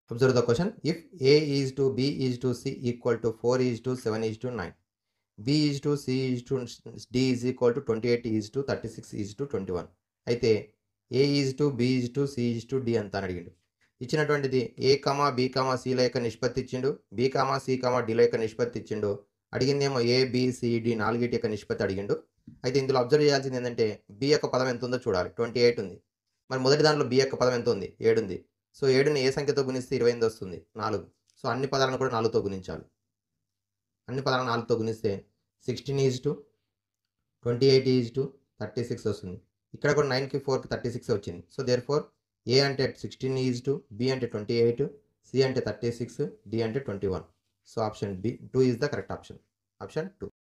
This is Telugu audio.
observe the question if A is to B is to C equal to four is to seven is to nine B is to C is to D is equal to twenty eight is to thirty six is to twenty one అయితే A is to B is to C is to D అంత అని అడిగిండు ఇచ్చినటువంటిది ఏ కామా బి కామా సిల యొక్క నిష్పత్తి ఇచ్చిండు బి కామా సి కామా డిల యొక్క నిష్పత్తి ఇచ్చిండు అడిగిందేమో ఏ బి సి డి నాలుగిటి యొక్క నిష్పత్తి అడిగిండు అయితే ఇందులో అబ్జర్వ్ చేయాల్సింది ఏంటంటే బి యొక్క పదం ఎంత ఉందో చూడాలి ట్వంటీ ఎయిట్ ఉంది మరి మొదటి దాంట్లో బి యొక్క పదం ఎంత ఉంది ఏడు ఉంది సో ఏడుని ఏ సంఖ్యతో గుణిస్తే ఇరవై ఎనిమిది వస్తుంది నాలుగు సో అన్ని పదాలను కూడా నాలుగుతో గుణించాలి అన్ని పదాలను నాలుగుతో గుణిస్తే sixteen is to twenty eight is to thirty six వస్తుంది ఇక్కడ కూడా నైన్కి ఫోర్కి థర్టీ సిక్స్ వచ్చింది సో దేర్ ఫోర్ ఏ అంటే సిక్స్టీన్ ఈజ్ టు బి అంటే ట్వంటీ ఎయిట్ సి అంటే థర్టీ సిక్స్ డి అంటే twenty one so option B two is the correct option option two